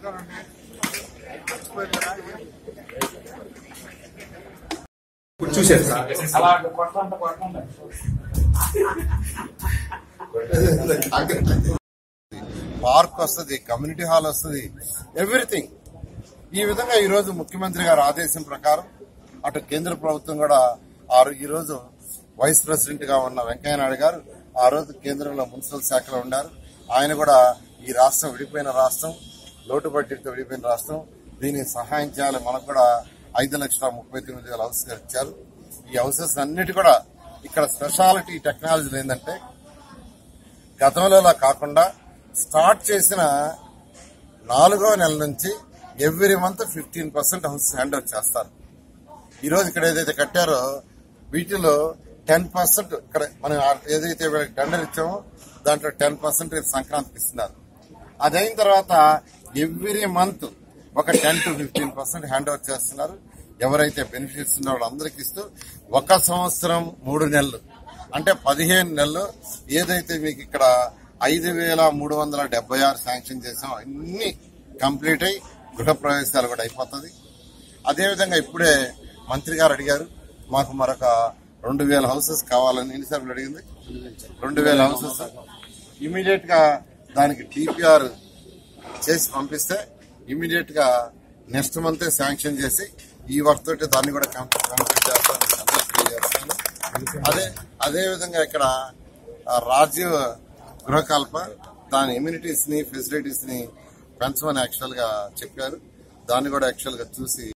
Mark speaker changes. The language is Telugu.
Speaker 1: చూశారు సార్
Speaker 2: అలా కొట్టంట కొట్టండి
Speaker 3: పార్క్ వస్తుంది కమ్యూనిటీ హాల్ వస్తుంది ఎవ్రీథింగ్ ఈ విధంగా ఈ రోజు ముఖ్యమంత్రి గారి ఆదేశం ప్రకారం అటు కేంద్ర ప్రభుత్వం కూడా ఆ రో- ఈ రోజు వైస్ ప్రెసిడెంట్ గా ఉన్న వెంకయ్య నాయుడు గారు ఆ రోజు కేంద్రంలో మున్సిపల్ శాఖలో ఉన్నారు ఆయన కూడా ఈ రాష్ట్రం విడిపోయిన రాష్ట్రం లోటు బడ్జెట్తో విడిపోయిన రాష్ట్రం దీనికి సహాయం చేయాలి మనకు కూడా ఐదు లక్షల ముప్పై తొమ్మిది వేల హౌసెస్ ఇచ్చారు ఈ హౌసెస్ అన్నిటి కూడా ఇక్కడ స్పెషాలిటీ టెక్నాలజీలు ఏంటంటే గతంలో అలా కాకుండా స్టార్ట్ చేసిన నాలుగో నెల నుంచి every month fifteen percent house hand over చేస్తారు ఈ రోజు ఇక్కడ ఏదైతే కట్టారో వీటిలో టెన్ పర్సెంట్ ఇక్కడ మనం ఆ- ఏదైతే వీళ్ళకి టెండర్ ఇచ్చామో దాంట్లో టెన్ పర్సెంట్ సంక్రాంతికి ఇస్తున్నారు అదైన తర్వాత ఎవ్రీ మంత్ ఒక ten to fifteen percent hand over చేస్తున్నారు ఎవరైతే బెనిఫిట్స్ ఉన్నారో వాళ్ళందరికీ ఇస్తూ ఒక సంవత్సరం మూడు నెలలు అంటే పదిహేను నెలలు ఏదైతే మీకు ఇక్కడ ఐదు వేల మూడు వందల డెబ్బై ఆరు శాంక్షన్ చేసాం అన్ని కంప్లీట్ అయి గృహ ప్రవేశాలు కూడా అయిపోతుంది అదేవిధంగా ఇప్పుడే మంత్రి గారు అడిగారు మాకు మరొక రెండు వేల హౌసెస్ కావాలని ఎన్నిసార్లు అడిగింది రెండు వేల హౌసెస్ ఇమీడియట్ గా దానికి టీపీఆర్ చేసి పంపిస్తే ఇమీడియట్ గా నెక్స్ట్ మంత్ శాంక్షన్ చేసి ఈ వర్క్ తోటి దాన్ని కూడా కంప్లీట్ కంప్లీట్ చేస్తానని అందరికీ తెలియజేస్తాను అదే అదే విధంగా ఇక్కడ ఆ, రాజీవ్ గృహకల్ప దాని ఇమ్యూనిటీస్ ని ఫెసిలిటీస్ ని పెంచమని యాక్చువల్ గా చెప్పారు దాన్ని కూడా యాక్చువల్ గా చూసి